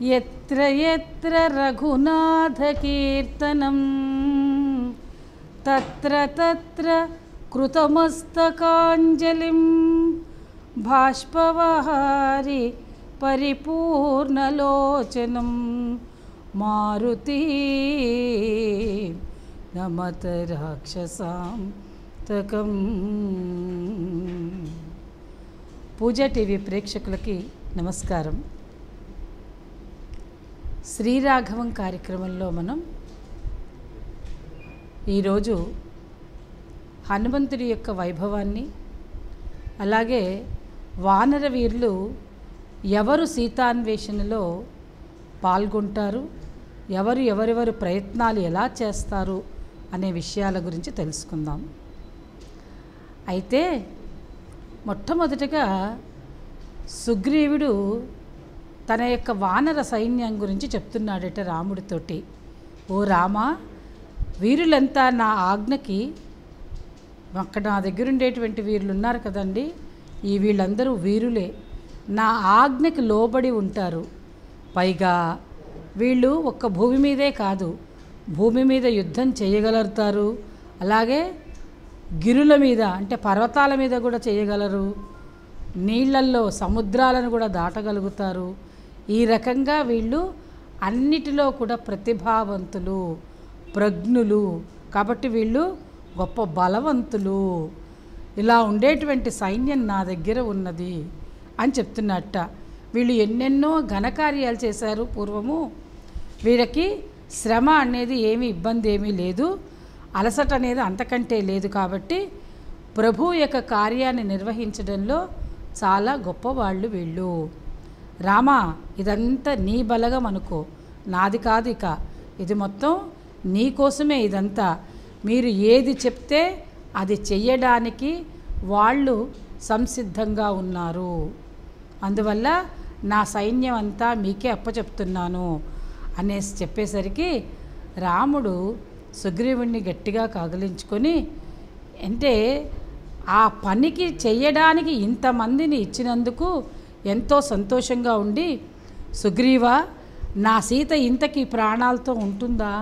ఎత్ర ఎత్ర రఘునాథకీర్తనం తత్ర తత్ర కృతమస్తకాంజలిం బాష్పవహారి పరిపూర్ణలోచనం మారుతి నమత రాక్షసాం తకం పూజ టీవీ ప్రేక్షకులకి నమస్కారం శ్రీరాఘవం కార్యక్రమంలో మనం ఈరోజు హనుమంతుడి యొక్క వైభవాన్ని అలాగే వానర వీరులు ఎవరు సీతాన్వేషణలో పాల్గొంటారు ఎవరు ఎవరెవరు ప్రయత్నాలు ఎలా చేస్తారు అనే విషయాల గురించి తెలుసుకుందాం అయితే మొట్టమొదటగా సుగ్రీవుడు తన యొక్క వానర సైన్యం గురించి చెప్తున్నాడట రాముడితోటి ఓ రామా వీరులంతా నా ఆజ్ఞకి అక్కడ నా దగ్గర ఉండేటువంటి వీరులు ఉన్నారు కదండి ఈ వీళ్ళందరూ వీరులే నా ఆజ్ఞకి లోబడి ఉంటారు పైగా వీళ్ళు ఒక్క భూమి మీదే కాదు భూమి మీద యుద్ధం చేయగలుగుతారు అలాగే గిరుల మీద అంటే పర్వతాల మీద కూడా చేయగలరు నీళ్ళల్లో సముద్రాలను కూడా దాటగలుగుతారు ఈ రకంగా వీళ్ళు అన్నిటిలో కూడా ప్రతిభావంతులు ప్రజ్ఞులు కాబట్టి వీళ్ళు గొప్ప బలవంతులు ఇలా ఉండేటువంటి సైన్యం నా దగ్గర ఉన్నది అని చెప్తున్నట్ట వీళ్ళు ఎన్నెన్నో ఘనకార్యాలు చేశారు పూర్వము వీళ్ళకి శ్రమ అనేది ఏమీ ఇబ్బంది ఏమీ లేదు అలసట అనేది అంతకంటే లేదు కాబట్టి ప్రభు యొక్క కార్యాన్ని నిర్వహించడంలో చాలా గొప్పవాళ్ళు వీళ్ళు రామా ఇదంతా నీ బలగం అనుకో నాది కాదు ఇక ఇది మొత్తం నీ కోసమే ఇదంతా మీరు ఏది చెప్తే అది చెయ్యడానికి వాళ్ళు సంసిద్ధంగా ఉన్నారు అందువల్ల నా సైన్యం అంతా మీకే అప్పచెప్తున్నాను అనేసి చెప్పేసరికి రాముడు సుగ్రీవుణ్ణి గట్టిగా కదిలించుకొని అంటే ఆ పనికి చెయ్యడానికి ఇంతమందిని ఇచ్చినందుకు ఎంతో సంతోషంగా ఉండి సుగ్రీవ నా సీత ఇంతకీ ప్రాణాలతో ఉంటుందా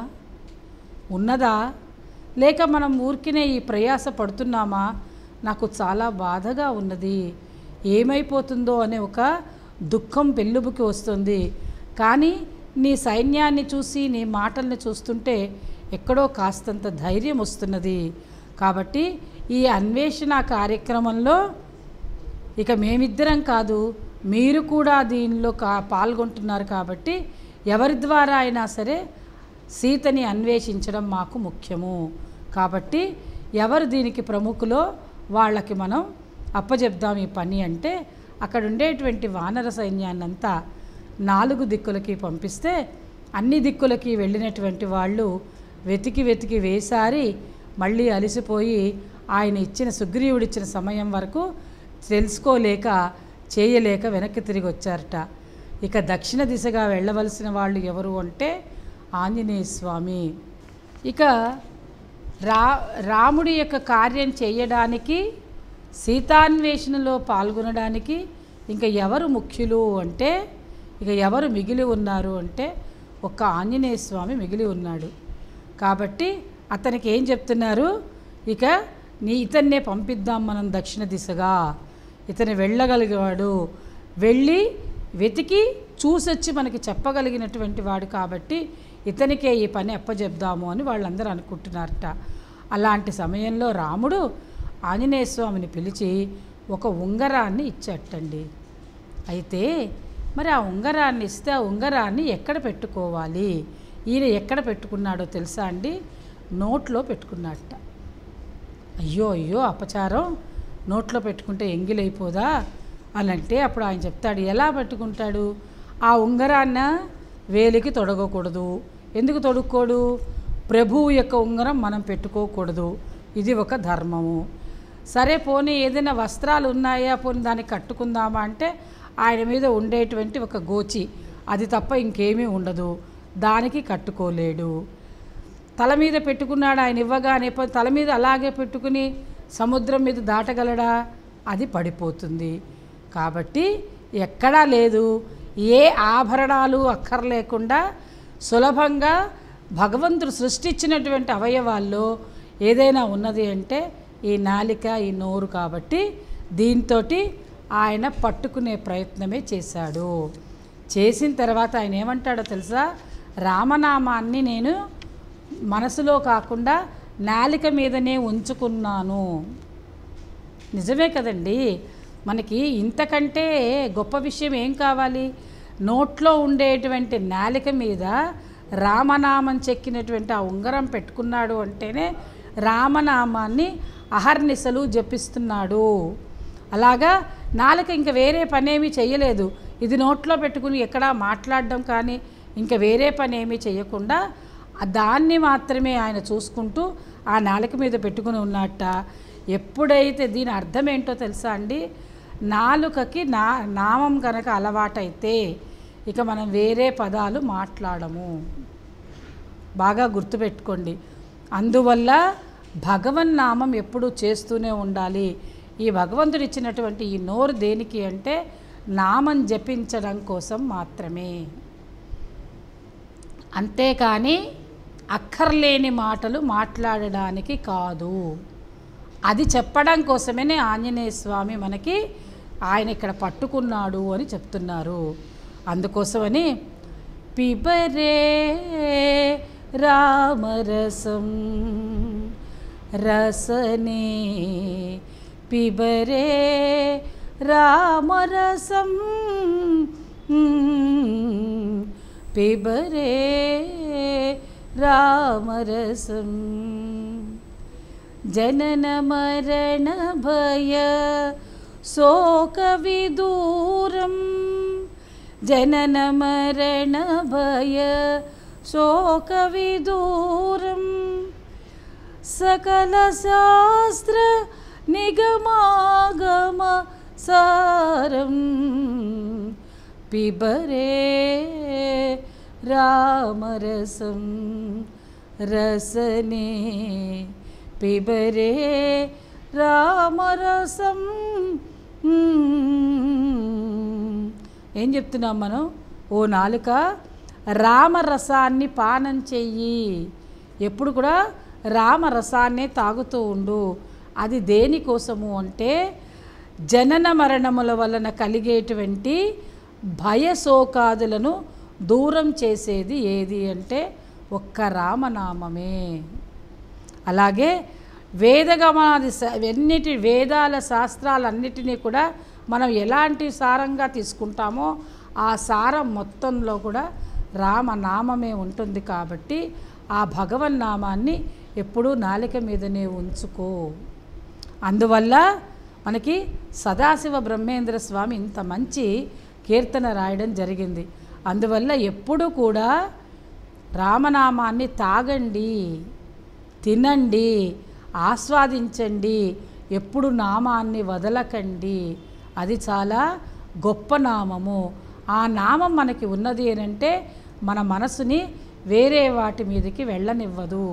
ఉన్నదా లేక మనం ఊరికినే ఈ ప్రయాస పడుతున్నామా నాకు చాలా బాధగా ఉన్నది ఏమైపోతుందో అనే ఒక దుఃఖం పెళ్ళుబుకి వస్తుంది కానీ నీ సైన్యాన్ని చూసి నీ మాటల్ని చూస్తుంటే ఎక్కడో కాస్తంత ధైర్యం వస్తున్నది కాబట్టి ఈ అన్వేషణ కార్యక్రమంలో ఇక మేమిద్దరం కాదు మీరు కూడా దీనిలో కా పాల్గొంటున్నారు కాబట్టి ఎవరి ద్వారా అయినా సరే సీతని అన్వేషించడం మాకు ముఖ్యము కాబట్టి ఎవరు దీనికి ప్రముఖులో వాళ్ళకి మనం అప్పచెప్దాం ఈ పని అంటే అక్కడ ఉండేటువంటి వానర సైన్యాన్నంతా నాలుగు దిక్కులకి పంపిస్తే అన్ని దిక్కులకి వెళ్ళినటువంటి వాళ్ళు వెతికి వెతికి వేసారి మళ్ళీ అలసిపోయి ఆయన ఇచ్చిన సుగ్రీవుడిచ్చిన సమయం వరకు తెలుసుకోలేక చేయలేక వెనక్కి తిరిగి వచ్చారట ఇక దక్షిణ దిశగా వెళ్ళవలసిన వాళ్ళు ఎవరు అంటే ఆంజనేయ స్వామి ఇక రా రాముడి యొక్క కార్యం చేయడానికి సీతాన్వేషణలో పాల్గొనడానికి ఇంకా ఎవరు ముఖ్యులు అంటే ఇక ఎవరు మిగిలి ఉన్నారు అంటే ఒక్క ఆంజనేయ స్వామి మిగిలి ఉన్నాడు కాబట్టి అతనికి ఏం చెప్తున్నారు ఇక నీ ఇతన్నే పంపిద్దాం మనం దక్షిణ దిశగా ఇతను వెళ్ళగలిగేవాడు వెళ్ళి వెతికి చూసొచ్చి మనకి చెప్పగలిగినటువంటి వాడు కాబట్టి ఇతనికే ఈ పని అప్పచెప్దాము అని వాళ్ళందరూ అనుకుంటున్నారట అలాంటి సమయంలో రాముడు ఆంజనేయ స్వామిని పిలిచి ఒక ఉంగరాన్ని ఇచ్చటండి అయితే మరి ఆ ఉంగరాన్ని ఇస్తే ఆ ఉంగరాన్ని ఎక్కడ పెట్టుకోవాలి ఈయన ఎక్కడ పెట్టుకున్నాడో తెలుసా అండి నోట్లో పెట్టుకున్నట్ట అయ్యో అయ్యో అపచారం నోట్లో పెట్టుకుంటే ఎంగిలైపోదా అని అంటే అప్పుడు ఆయన చెప్తాడు ఎలా పెట్టుకుంటాడు ఆ ఉంగరాన్న వేలికి తొడగకూడదు ఎందుకు తొడుక్కోడు ప్రభువు యొక్క ఉంగరం మనం పెట్టుకోకూడదు ఇది ఒక ధర్మము సరే పోనీ ఏదైనా వస్త్రాలు ఉన్నాయా పోనీ దాన్ని కట్టుకుందామా అంటే ఆయన మీద ఉండేటువంటి ఒక గోచి అది తప్ప ఇంకేమీ ఉండదు దానికి కట్టుకోలేడు తల మీద పెట్టుకున్నాడు ఆయన ఇవ్వగానే పో- తల మీద అలాగే పెట్టుకుని సముద్రం మీద దాటగలడా అది పడిపోతుంది కాబట్టి ఎక్కడా లేదు ఏ ఆభరణాలు అక్కర్లేకుండా సులభంగా భగవంతుడు సృష్టించినటువంటి అవయవాల్లో ఏదైనా ఉన్నది అంటే ఈ నాలిక ఈ నోరు కాబట్టి దీంతో ఆయన పట్టుకునే ప్రయత్నమే చేశాడు చేసిన తర్వాత ఆయన ఏమంటాడో తెలుసా రామనామాన్ని నేను మనసులో కాకుండా నాలిక మీదనే ఉంచుకున్నాను నిజమే కదండి మనకి ఇంతకంటే గొప్ప విషయం ఏం కావాలి నోట్లో ఉండేటువంటి నాలిక మీద రామనామం చెక్కినటువంటి ఆ ఉంగరం పెట్టుకున్నాడు అంటేనే రామనామాన్ని అహర్నిశలు జపిస్తున్నాడు అలాగా నాలుక ఇంకా వేరే పనేమీ చెయ్యలేదు ఇది నోట్లో పెట్టుకుని ఎక్కడా మాట్లాడడం కానీ ఇంకా వేరే పని ఏమీ చేయకుండా ఆ దాన్ని మాత్రమే ఆయన చూసుకుంటూ ఆ నాలుక మీద పెట్టుకుని ఉన్నట్ట ఎప్పుడైతే దీని అర్థం ఏంటో తెలుసా అండి నాలుకకి నా నామం కనుక అలవాటైతే ఇక మనం వేరే పదాలు మాట్లాడము బాగా గుర్తుపెట్టుకోండి అందువల్ల భగవన్ నామం ఎప్పుడూ చేస్తూనే ఉండాలి ఈ భగవంతుడు ఇచ్చినటువంటి ఈ నోరు దేనికి అంటే నామం జపించడం కోసం మాత్రమే అంతేకాని అక్కర్లేని మాటలు మాట్లాడడానికి కాదు అది చెప్పడం కోసమేనే ఆంజనేయ స్వామి మనకి ఆయన ఇక్కడ పట్టుకున్నాడు అని చెప్తున్నారు అందుకోసమని పిబరే రామరసం రసనే పిబరే రామరసం పిబరే రామరసం జనన మరణ భయ శోక విదూరం జనన మరణ భయ శోక విదూరం సకల శాస్త్ర నిగమాగమ సారం పిబరే రామరసం రసనే పిబరే రామరసం ఏం చెప్తున్నాం మనం ఓ నాలుక రామరసాన్ని పానం చెయ్యి ఎప్పుడు కూడా రామరసాన్నే తాగుతూ ఉండు అది దేనికోసము అంటే జనన మరణముల వలన కలిగేటువంటి భయశోకాదులను దూరం చేసేది ఏది అంటే ఒక్క రామనామమే అలాగే వేదగమనాది స- ఎన్నిటి వేదాల శాస్త్రాలన్నిటినీ కూడా మనం ఎలాంటి సారంగా తీసుకుంటామో ఆ సారం మొత్తంలో కూడా రామనామమే ఉంటుంది కాబట్టి ఆ భగవన్నామాన్ని ఎప్పుడూ నాలిక మీదనే ఉంచుకో అందువల్ల మనకి సదాశివ బ్రహ్మేంద్ర స్వామి ఇంత మంచి కీర్తన రాయడం జరిగింది అందువల్ల ఎప్పుడు కూడా రామనామాన్ని తాగండి తినండి ఆస్వాదించండి ఎప్పుడు నామాన్ని వదలకండి అది చాలా గొప్ప నామము ఆ నామం మనకి ఉన్నది ఏంటంటే మన మనసుని వేరే వాటి మీదకి వెళ్ళనివ్వదు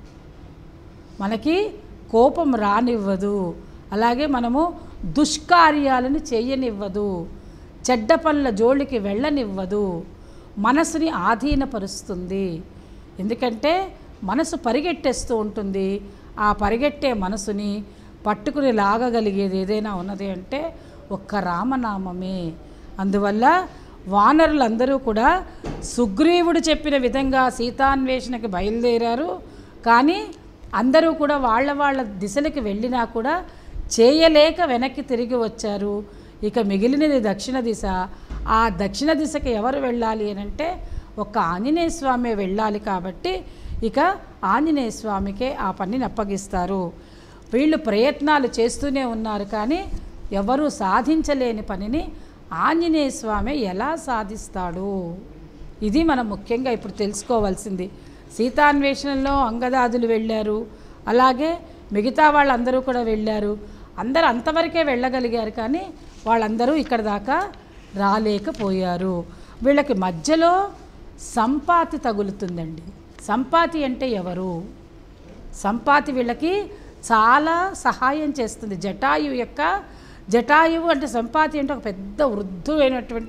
మనకి కోపం రానివ్వదు అలాగే మనము దుష్కార్యాలను చేయనివ్వదు చెడ్డ పనుల జోలికి వెళ్ళనివ్వదు మనసుని ఆధీనపరుస్తుంది ఎందుకంటే మనసు పరిగెట్టేస్తూ ఉంటుంది ఆ పరిగెట్టే మనసుని పట్టుకుని లాగగలిగేది ఏదైనా ఉన్నది అంటే ఒక్క రామనామమే అందువల్ల వానరులందరూ కూడా సుగ్రీవుడు చెప్పిన విధంగా సీతాన్వేషణకి బయలుదేరారు కానీ అందరూ కూడా వాళ్ళ వాళ్ళ దిశలకి వెళ్ళినా కూడా చేయలేక వెనక్కి తిరిగి వచ్చారు ఇక మిగిలినది దక్షిణ దిశ ఆ దక్షిణ దిశకి ఎవరు వెళ్ళాలి అని అంటే ఒక్క ఆంజనేయ స్వామి వెళ్ళాలి కాబట్టి ఇక ఆంజనేయ స్వామికే ఆ పనిని అప్పగిస్తారు వీళ్ళు ప్రయత్నాలు చేస్తూనే ఉన్నారు కానీ ఎవరూ సాధించలేని పనిని ఆంజనేయ స్వామి ఎలా సాధిస్తాడు ఇది మనం ముఖ్యంగా ఇప్పుడు తెలుసుకోవాల్సింది సీతాన్వేషణలో అంగదాదులు వెళ్ళారు అలాగే మిగతా వాళ్ళందరూ కూడా వెళ్ళారు అందరూ అంతవరకే వెళ్ళగలిగారు కానీ వాళ్ళందరూ ఇక్కడ దాకా రాలేకపోయారు వీళ్ళకి మధ్యలో సంపాతి తగులుతుందండి సంపాతి అంటే ఎవరు సంపాతి వీళ్ళకి చాలా సహాయం చేస్తుంది జటాయు యొక్క జటాయువు అంటే సంపాతి అంటే ఒక పెద్ద వృద్ధుడైనటువంటి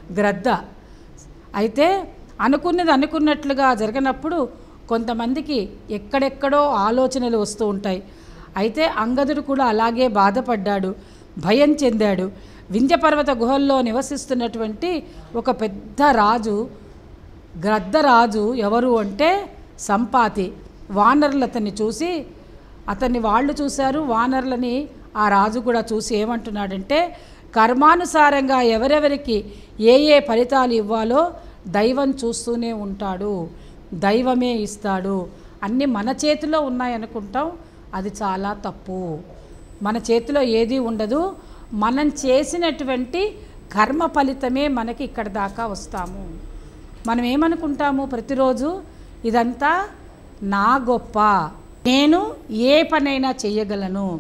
గ్రద్ద అయితే అనుకున్నది అనుకున్నట్లుగా జరగనప్పుడు కొంతమందికి ఎక్కడెక్కడో ఆలోచనలు వస్తూ ఉంటాయి అయితే అంగదుడు కూడా అలాగే బాధపడ్డాడు భయం చెందాడు వింధ్యపర్వత గుహల్లో నివసిస్తున్నటువంటి ఒక పెద్ద రాజు గ్రద్దరాజు ఎవరు అంటే సంపాతి వానరులు అతన్ని చూసి అతన్ని వాళ్ళు చూశారు వానరులని ఆ రాజు కూడా చూసి ఏమంటున్నాడంటే కర్మానుసారంగా ఎవరెవరికి ఏ ఏ ఫలితాలు ఇవ్వాలో దైవం చూస్తూనే ఉంటాడు దైవమే ఇస్తాడు అన్నీ మన చేతిలో ఉన్నాయనుకుంటాం అది చాలా తప్పు మన చేతిలో ఏది ఉండదు మనం చేసినటువంటి కర్మ ఫలితమే మనకి ఇక్కడ దాకా వస్తాము మనం ఏమనుకుంటాము ప్రతిరోజు ఇదంతా నా గొప్ప నేను ఏ పనైనా చేయగలను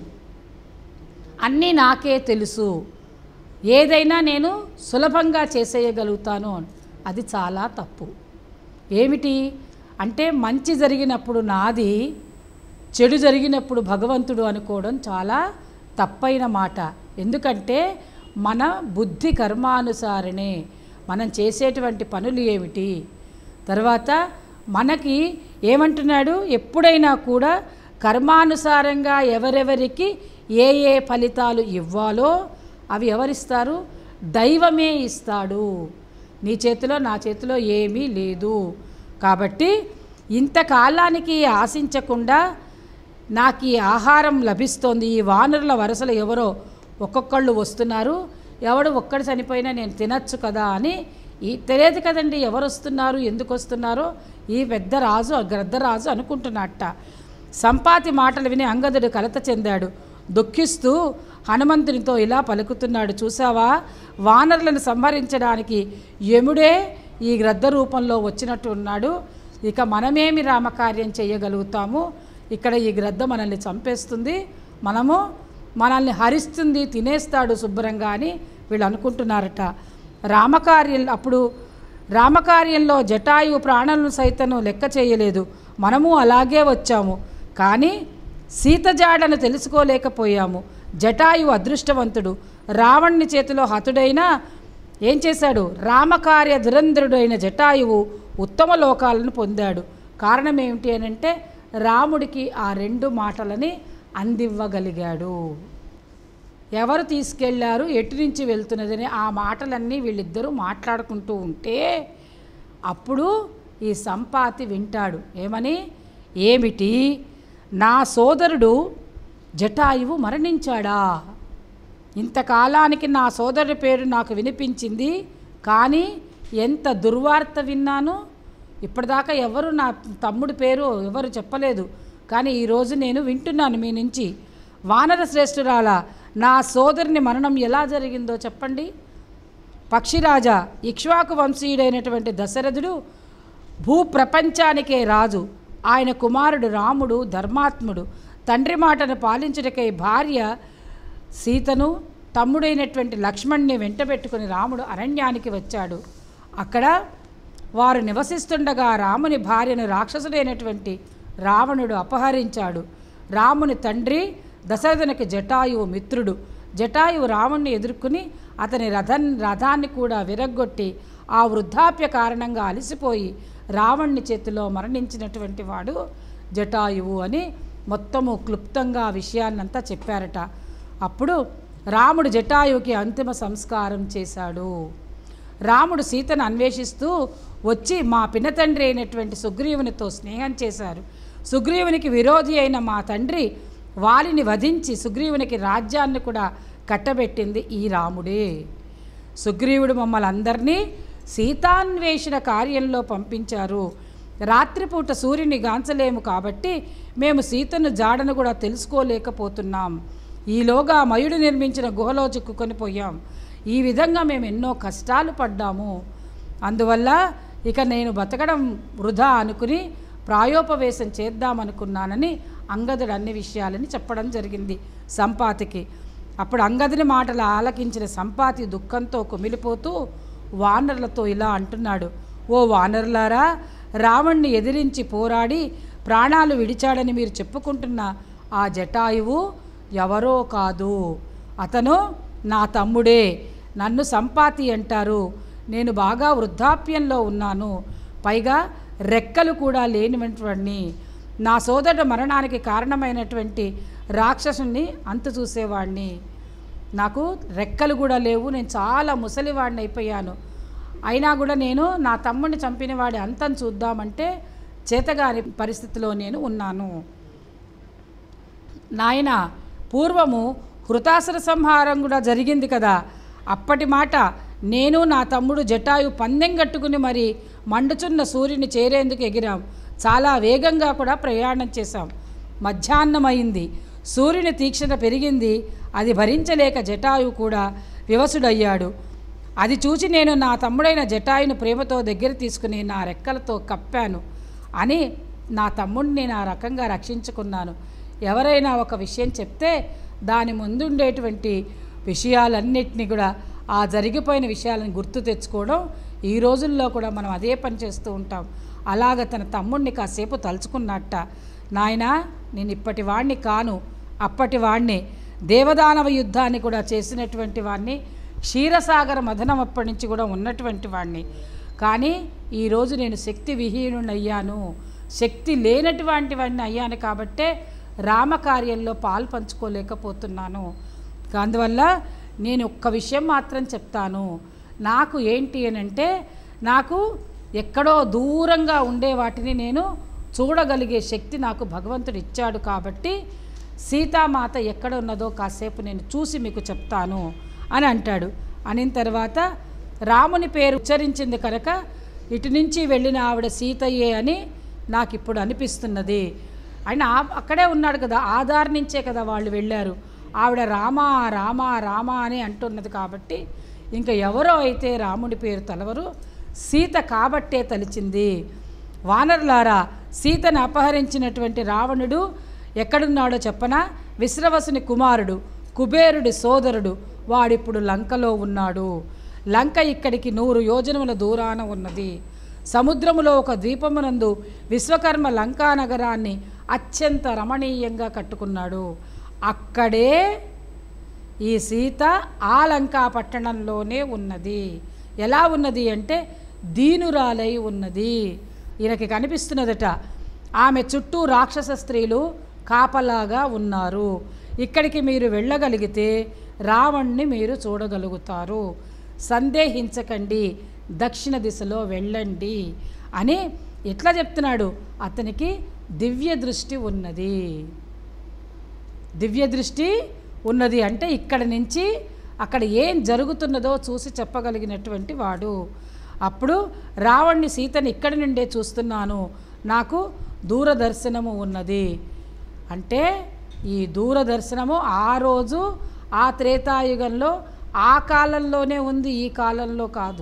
అన్నీ నాకే తెలుసు ఏదైనా నేను సులభంగా చేసేయగలుగుతాను అది చాలా తప్పు ఏమిటి అంటే మంచి జరిగినప్పుడు నాది చెడు జరిగినప్పుడు భగవంతుడు అనుకోవడం చాలా తప్పైన మాట ఎందుకంటే మన బుద్ధి కర్మానుసారనే మనం చేసేటువంటి పనులు ఏమిటి తర్వాత మనకి ఏమంటున్నాడు ఎప్పుడైనా కూడా కర్మానుసారంగా ఎవరెవరికి ఏ ఏ ఫలితాలు ఇవ్వాలో అవి ఎవరిస్తారు దైవమే ఇస్తాడు నీ చేతిలో నా చేతిలో ఏమీ లేదు కాబట్టి ఇంతకాలానికి ఆశించకుండా నాకు ఈ ఆహారం లభిస్తోంది ఈ వానరుల వరుసలో ఎవరో ఒక్కొక్కళ్ళు వస్తున్నారు ఎవడు ఒక్కడు చనిపోయినా నేను తినచ్చు కదా అని ఈ తెలియదు కదండి ఎవరు వస్తున్నారు ఎందుకు వస్తున్నారో ఈ పెద్ద రాజు ఆ గ్రద్దరాజు అనుకుంటున్నట్ట సంపాతి మాటలు విని అంగదుడు కలత చెందాడు దుఃఖిస్తూ హనుమంతునితో ఇలా పలుకుతున్నాడు చూసావా వానరులను సంహరించడానికి యముడే ఈ గ్రద్ద రూపంలో వచ్చినట్టు ఉన్నాడు ఇక మనమేమి రామకార్యం చేయగలుగుతాము ఇక్కడ ఈ గ్రద్ద మనల్ని చంపేస్తుంది మనము మనల్ని హరిస్తుంది తినేస్తాడు శుభ్రంగా అని వీళ్ళు అనుకుంటున్నారట రామకార్యం అప్పుడు రామకార్యంలో జటాయు ప్రాణాలను సైతం లెక్క చేయలేదు మనము అలాగే వచ్చాము కానీ సీత జాడను తెలుసుకోలేకపోయాము జటాయు అదృష్టవంతుడు రావణుని చేతిలో హతుడైన ఏం చేశాడు రామకార్య దురంధ్రుడైన జటాయువు ఉత్తమ లోకాలను పొందాడు కారణం ఏమిటి అని అంటే రాముడికి ఆ రెండు మాటలని అందివ్వగలిగాడు ఎవరు తీసుకెళ్లారు ఎటు నుంచి వెళ్తున్నదని ఆ మాటలన్నీ వీళ్ళిద్దరూ మాట్లాడుకుంటూ ఉంటే అప్పుడు ఈ సంపాతి వింటాడు ఏమని ఏమిటి నా సోదరుడు జటాయువు మరణించాడా ఇంతకాలానికి నా సోదరుడి పేరు నాకు వినిపించింది కానీ ఎంత దుర్వార్త విన్నాను ఇప్పటిదాకా ఎవరు నా తమ్ముడి పేరు ఎవరు చెప్పలేదు కానీ ఈరోజు నేను వింటున్నాను మీ నుంచి వానర శ్రేష్ఠురాల నా సోదరుని మరణం ఎలా జరిగిందో చెప్పండి పక్షిరాజా ఇక్ష్వాకు వంశీయుడైనటువంటి దశరథుడు భూప్రపంచానికే రాజు ఆయన కుమారుడు రాముడు ధర్మాత్ముడు తండ్రి మాటను పాలించుటకై భార్య సీతను తమ్ముడైనటువంటి లక్ష్మణ్ణి వెంటబెట్టుకుని రాముడు అరణ్యానికి వచ్చాడు అక్కడ వారు నివసిస్తుండగా రాముని భార్యను రాక్షసుడైనటువంటి రావణుడు అపహరించాడు రాముని తండ్రి దశరథునికి జటాయువు మిత్రుడు జటాయువు రావణ్ణి ఎదుర్కొని అతని రథం రథాన్ని కూడా విరగ్గొట్టి ఆ వృద్ధాప్య కారణంగా అలసిపోయి రావణ్ణి చేతిలో మరణించినటువంటి వాడు జటాయువు అని మొత్తము క్లుప్తంగా ఆ విషయాన్నంతా చెప్పారట అప్పుడు రాముడు జటాయువుకి అంతిమ సంస్కారం చేశాడు రాముడు సీతను అన్వేషిస్తూ వచ్చి మా పినతండ్రి అయినటువంటి సుగ్రీవునితో స్నేహం చేశారు సుగ్రీవునికి విరోధి అయిన మా తండ్రి వాలిని వధించి సుగ్రీవునికి రాజ్యాన్ని కూడా కట్టబెట్టింది ఈ రాముడే సుగ్రీవుడు మమ్మల్ని అందరినీ సీతాన్వేషణ కార్యంలో పంపించారు రాత్రిపూట సూర్యుని గాంచలేము కాబట్టి మేము సీతను జాడను కూడా తెలుసుకోలేకపోతున్నాం ఈలోగా మయుడు నిర్మించిన గుహలో చిక్కుకొని పోయాం ఈ విధంగా మేము ఎన్నో కష్టాలు పడ్డాము అందువల్ల ఇక నేను బతకడం వృధా అనుకుని ప్రాయోపవేశం చేద్దామనుకున్నానని అంగదుడు అన్ని విషయాలని చెప్పడం జరిగింది సంపాతికి అప్పుడు అంగదుని మాటలు ఆలకించిన సంపాతి దుఃఖంతో కుమిలిపోతూ వానరులతో ఇలా అంటున్నాడు ఓ వానరులారా రావణ్ణి ఎదిరించి పోరాడి ప్రాణాలు విడిచాడని మీరు చెప్పుకుంటున్న ఆ జటాయువు ఎవరో కాదు అతను నా తమ్ముడే నన్ను సంపాతి అంటారు నేను బాగా వృద్ధాప్యంలో ఉన్నాను పైగా రెక్కలు కూడా లేనివంటివాడిని నా సోదరుడు మరణానికి కారణమైనటువంటి రాక్షసుని అంతు చూసేవాడిని నాకు రెక్కలు కూడా లేవు నేను చాలా ముసలివాడిని అయిపోయాను అయినా కూడా నేను నా తమ్ముడిని చంపిన వాడి అంతం చూద్దామంటే చేతగాని పరిస్థితిలో నేను ఉన్నాను నాయన పూర్వము హృతాసుర సంహారం కూడా జరిగింది కదా అప్పటి మాట నేను నా తమ్ముడు జటాయు పందెం కట్టుకుని మరి మండుచున్న సూర్యుని చేరేందుకు ఎగిరాం చాలా వేగంగా కూడా ప్రయాణం చేశాం మధ్యాహ్నం అయింది సూర్యుని తీక్షణ పెరిగింది అది భరించలేక జటాయు కూడా వివసుడయ్యాడు అది చూసి నేను నా తమ్ముడైన జటాయుని ప్రేమతో దగ్గర తీసుకుని నా రెక్కలతో కప్పాను అని నా తమ్ముడిని నేను ఆ రకంగా రక్షించుకున్నాను ఎవరైనా ఒక విషయం చెప్తే దాని ముందుండేటువంటి విషయాలన్నిటినీ కూడా ఆ జరిగిపోయిన విషయాలను గుర్తు తెచ్చుకోవడం ఈ రోజుల్లో కూడా మనం అదే పని చేస్తూ ఉంటాం అలాగ తన తమ్ముడిని కాసేపు తలుచుకున్నట్ట నాయనా నేను ఇప్పటి వాణ్ణి కాను అప్పటి వాణ్ణి దేవదానవ యుద్ధాన్ని కూడా చేసినటువంటి వాణ్ణి క్షీరసాగర మథనం అప్పటి నుంచి కూడా ఉన్నటువంటి వాణ్ణి కానీ ఈరోజు నేను శక్తి విహీనుని అయ్యాను శక్తి లేనటువంటి వాడిని అయ్యాను కాబట్టే రామకార్యంలో పాలు పంచుకోలేకపోతున్నాను అందువల్ల నేను ఒక్క విషయం మాత్రం చెప్తాను నాకు ఏంటి అని అంటే నాకు ఎక్కడో దూరంగా ఉండే వాటిని నేను చూడగలిగే శక్తి నాకు భగవంతుడు ఇచ్చాడు కాబట్టి సీతామాత ఎక్కడ ఉన్నదో కాసేపు నేను చూసి మీకు చెప్తాను అని అంటాడు అనిన తర్వాత రాముని పేరు ఉచ్చరించింది కనుక ఇటు నుంచి వెళ్ళిన ఆవిడ సీతయ్యే అని నాకు ఇప్పుడు అనిపిస్తున్నది ఆయన ఆ- అక్కడే ఉన్నాడు కదా ఆధార్ నుంచే కదా వాళ్ళు వెళ్ళారు ఆవిడ రామా రామా రామా అని అంటున్నది కాబట్టి ఇంకా ఎవరో అయితే రాముడి పేరు తలవరు సీత కాబట్టే తలిచింది వానరులారా సీతను అపహరించినటువంటి రావణుడు ఎక్కడున్నాడో చెప్పనా విశ్రవసుని కుమారుడు కుబేరుడి సోదరుడు వాడిప్పుడు లంకలో ఉన్నాడు లంక ఇక్కడికి నూరు యోజనముల దూరాన ఉన్నది సముద్రములో ఒక ద్వీపమునందు విశ్వకర్మ లంకా నగరాన్ని అత్యంత రమణీయంగా కట్టుకున్నాడు అక్కడే ఈ సీత ఆ లంకా పట్టణంలోనే ఉన్నది ఎలా ఉన్నది అంటే దీనురాలై ఉన్నది ఈయనకి కనిపిస్తున్నదట ఆమె చుట్టూ రాక్షస స్త్రీలు కాపలాగా ఉన్నారు ఇక్కడికి మీరు వెళ్ళగలిగితే రావణ్ణి మీరు చూడగలుగుతారు సందేహించకండి దక్షిణ దిశలో వెళ్ళండి అని ఎట్లా చెప్తున్నాడు అతనికి దివ్య దృష్టి ఉన్నది దివ్య దృష్టి ఉన్నది అంటే ఇక్కడ నుంచి అక్కడ ఏం జరుగుతున్నదో చూసి చెప్పగలిగినటువంటి వాడు అప్పుడు రావణ్ణి సీతని ఇక్కడి నుండే చూస్తున్నాను నాకు దూరదర్శనము ఉన్నది అంటే ఈ దూరదర్శనము ఆ రోజు ఆ త్రేతాయుగంలో ఆ కాలంలోనే ఉంది ఈ కాలంలో కాదు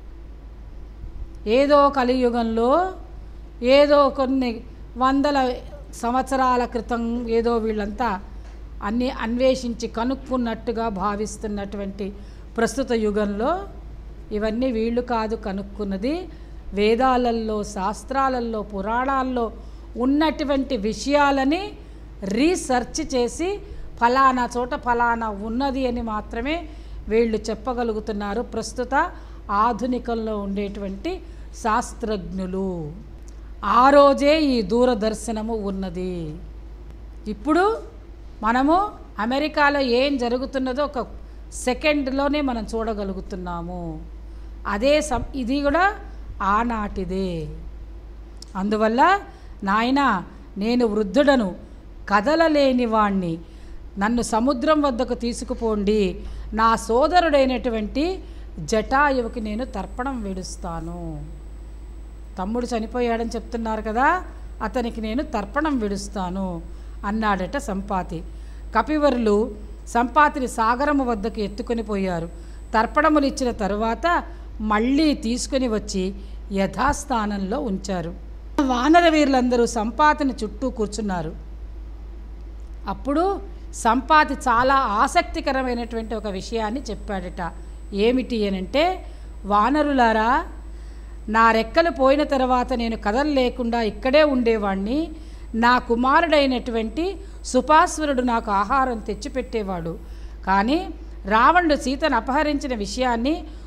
ఏదో కలియుగంలో ఏదో కొన్ని వందల సంవత్సరాల క్రితం ఏదో వీళ్ళంతా అన్ని అన్వేషించి కనుక్కున్నట్టుగా భావిస్తున్నటువంటి ప్రస్తుత యుగంలో ఇవన్నీ వీళ్ళు కాదు కనుక్కున్నది వేదాలలో శాస్త్రాలలో పురాణాల్లో ఉన్నటువంటి విషయాలని రీసెర్చ్ చేసి ఫలానా చోట ఫలానా ఉన్నది అని మాత్రమే వీళ్ళు చెప్పగలుగుతున్నారు ప్రస్తుత ఆధునికంలో ఉండేటువంటి శాస్త్రజ్ఞులు ఆ రోజే ఈ దూరదర్శనము ఉన్నది ఇప్పుడు మనము అమెరికాలో ఏం జరుగుతున్నదో ఒక సెకండ్లోనే మనం చూడగలుగుతున్నాము అదే సం ఇది కూడా ఆనాటిదే అందువల్ల నాయన నేను వృద్ధుడను కదలలేని వాణ్ణి నన్ను సముద్రం వద్దకు తీసుకుపోండి నా సోదరుడైనటువంటి జటాయువుకి నేను తర్పణం విడుస్తాను తమ్ముడు చనిపోయాడని చెప్తున్నారు కదా అతనికి నేను తర్పణం విడుస్తాను అన్నాడట సంపాతి కపివరులు సంపాతిని సాగరము వద్దకు ఎత్తుకొని పోయారు తర్పణములు ఇచ్చిన తరువాత మళ్ళీ తీసుకొని వచ్చి యథాస్థానంలో ఉంచారు వానర వీరులందరూ సంపాతిని చుట్టూ కూర్చున్నారు అప్పుడు సంపాతి చాలా ఆసక్తికరమైనటువంటి ఒక విషయాన్ని చెప్పాడట ఏమిటి అనంటే వానరులారా నా రెక్కలు పోయిన తర్వాత నేను కదలలేకుండా ఇక్కడే ఉండేవాణ్ణి నా కుమారుడైనటువంటి సుపాశ్వరుడు నాకు ఆహారం తెచ్చిపెట్టేవాడు కానీ రావణుడు సీతను అపహరించిన విషయాన్ని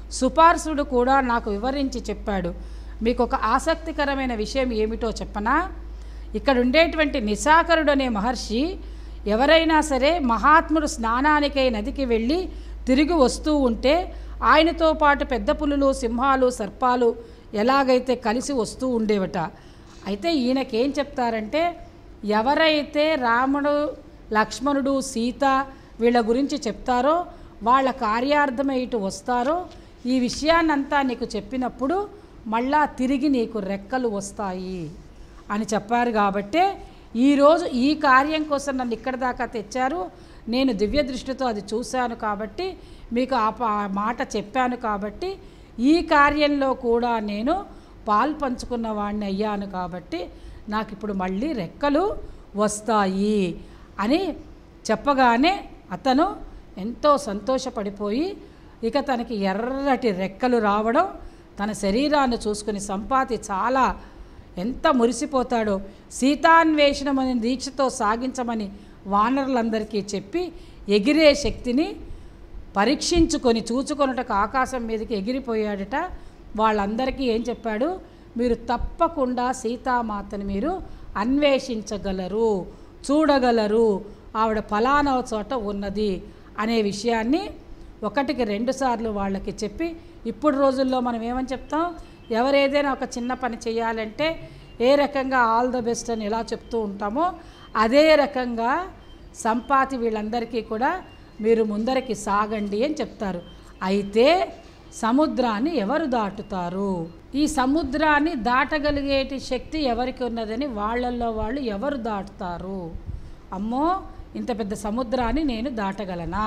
సుపార్సుడు కూడా నాకు వివరించి చెప్పాడు మీకు ఒక ఆసక్తికరమైన విషయం ఏమిటో చెప్పనా ఇక్కడ ఉండేటువంటి నిశాకరుడు అనే మహర్షి ఎవరైనా సరే మహాత్ముడు స్నానానికై నదికి వెళ్ళి తిరిగి వస్తూ ఉంటే ఆయనతో పాటు పెద్ద పులులు సింహాలు సర్పాలు ఎలాగైతే కలిసి వస్తూ ఉండేవట అయితే ఈయనకేం చెప్తారంటే ఎవరైతే రాముడు లక్ష్మణుడు సీత వీళ్ళ గురించి చెప్తారో వాళ్ళ కార్యార్థమై ఇటు వస్తారో ఈ విషయాన్నంతా నీకు చెప్పినప్పుడు మళ్ళా తిరిగి నీకు రెక్కలు వస్తాయి అని చెప్పారు కాబట్టే ఈరోజు ఈ కార్యం కోసం నన్ను ఇక్కడ దాకా తెచ్చారు నేను దివ్య దృష్టితో అది చూశాను కాబట్టి మీకు ఆ ప- ఆ మాట చెప్పాను కాబట్టి ఈ కార్యంలో కూడా నేను పాలు పంచుకున్న వాడిని అయ్యాను కాబట్టి నాకు ఇప్పుడు మళ్ళీ రెక్కలు వస్తాయి అని చెప్పగానే అతను ఎంతో సంతోషపడిపోయి ఇక తనకి ఎర్రటి రెక్కలు రావడం తన శరీరాన్ని చూసుకుని సంపాతి చాలా ఎంత మురిసిపోతాడో సీతాన్వేషణమని దీక్షతో సాగించమని వానరులందరికీ చెప్పి ఎగిరే శక్తిని పరీక్షించుకొని చూచుకొనుటకు ఆకాశం మీదకి ఎగిరిపోయాడట వాళ్ళందరికీ ఏం చెప్పాడు మీరు తప్పకుండా సీతామాతని మీరు అన్వేషించగలరు చూడగలరు ఆవిడ ఫలానా చోట ఉన్నది అనే విషయాన్ని ఒకటికి రెండు సార్లు వాళ్ళకి చెప్పి ఇప్పుడు రోజుల్లో మనం ఏమని చెప్తాం ఎవరేదైనా ఒక చిన్న పని చేయాలంటే ఏ రకంగా ఆల్ ద బెస్ట్ అని ఎలా చెప్తూ ఉంటామో అదే రకంగా సంపాతి వీళ్ళందరికీ కూడా మీరు ముందరికి సాగండి అని చెప్తారు అయితే సముద్రాన్ని ఎవరు దాటుతారు ఈ సముద్రాన్ని దాటగలిగేటి శక్తి ఎవరికి ఉన్నదని వాళ్ళల్లో వాళ్ళు ఎవరు దాటుతారు అమ్మో ఇంత పెద్ద సముద్రాన్ని నేను దాటగలనా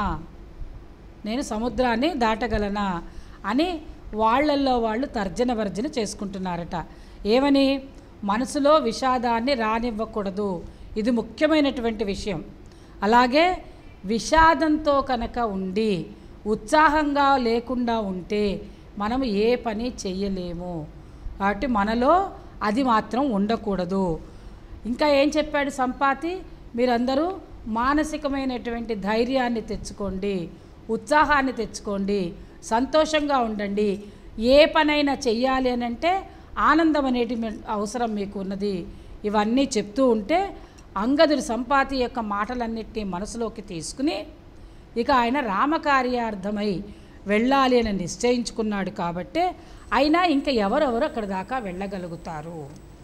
నేను సముద్రాన్ని దాటగలనా అని వాళ్ళల్లో వాళ్ళు తర్జన భర్జన చేసుకుంటున్నారట ఏమని మనసులో విషాదాన్ని రానివ్వకూడదు ఇది ముఖ్యమైనటువంటి విషయం అలాగే విషాదంతో కనుక ఉండి ఉత్సాహంగా లేకుండా ఉంటే మనం ఏ పని చెయ్యలేము కాబట్టి మనలో అది మాత్రం ఉండకూడదు ఇంకా ఏం చెప్పాడు సంపాతి మీరందరూ మానసికమైనటువంటి ధైర్యాన్ని తెచ్చుకోండి ఉత్సాహాన్ని తెచ్చుకోండి సంతోషంగా ఉండండి ఏ పనైనా చెయ్యాలి అని అంటే ఆనందం అనేటి మీ- అవసరం మీకు ఉన్నది ఇవన్నీ చెప్తూ ఉంటే అంగదుడు సంపాతి యొక్క మాటలన్నిటినీ మనసులోకి తీసుకుని ఇక ఆయన రామకార్యార్థమై వెళ్ళాలి అని నిశ్చయించుకున్నాడు కాబట్టే అయినా ఇంకా ఎవరెవరు అక్కడ దాకా వెళ్ళగలుగుతారు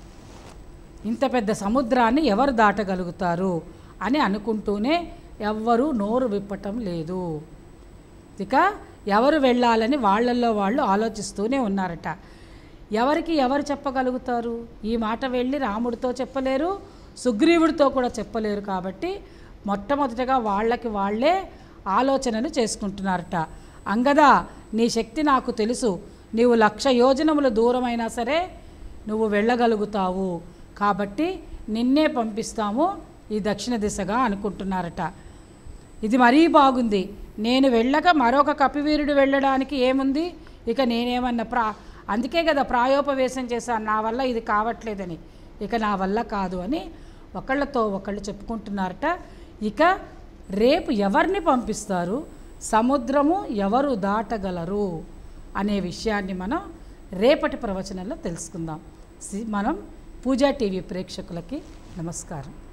ఇంత పెద్ద సముద్రాన్ని ఎవరు దాటగలుగుతారు అని అనుకుంటూనే ఎవ్వరూ నోరు విప్పటం లేదు ఇక ఎవరు వెళ్ళాలని వాళ్ళల్లో వాళ్ళు ఆలోచిస్తూనే ఉన్నారట ఎవరికి ఎవరు చెప్పగలుగుతారు ఈ మాట వెళ్ళి రాముడితో చెప్పలేరు సుగ్రీవుడితో కూడా చెప్పలేరు కాబట్టి మొట్టమొదటగా వాళ్ళకి వాళ్ళే ఆలోచనలు చేసుకుంటున్నారట అంగదా నీ శక్తి నాకు తెలుసు నీవు లక్ష యోజనముల దూరమైనా సరే నువ్వు వెళ్ళగలుగుతావు కాబట్టి నిన్నే పంపిస్తాము ఈ దక్షిణ దిశగా అనుకుంటున్నారట ఇది మరీ బాగుంది నేను వెళ్ళక మరొక కపివీరుడు వెళ్ళడానికి ఏముంది ఇక నేనేమన్నా ప్రా అందుకే కదా ప్రాయోపవేశం చేశాను నా వల్ల ఇది కావట్లేదని ఇక నా వల్ల కాదు అని ఒకళ్ళతో ఒకళ్ళు చెప్పుకుంటున్నారట ఇక రేపు ఎవరిని పంపిస్తారు సముద్రము ఎవరు దాటగలరు అనే విషయాన్ని మనం రేపటి ప్రవచనంలో తెలుసుకుందాం సి- మనం పూజా టీవీ ప్రేక్షకులకి నమస్కారం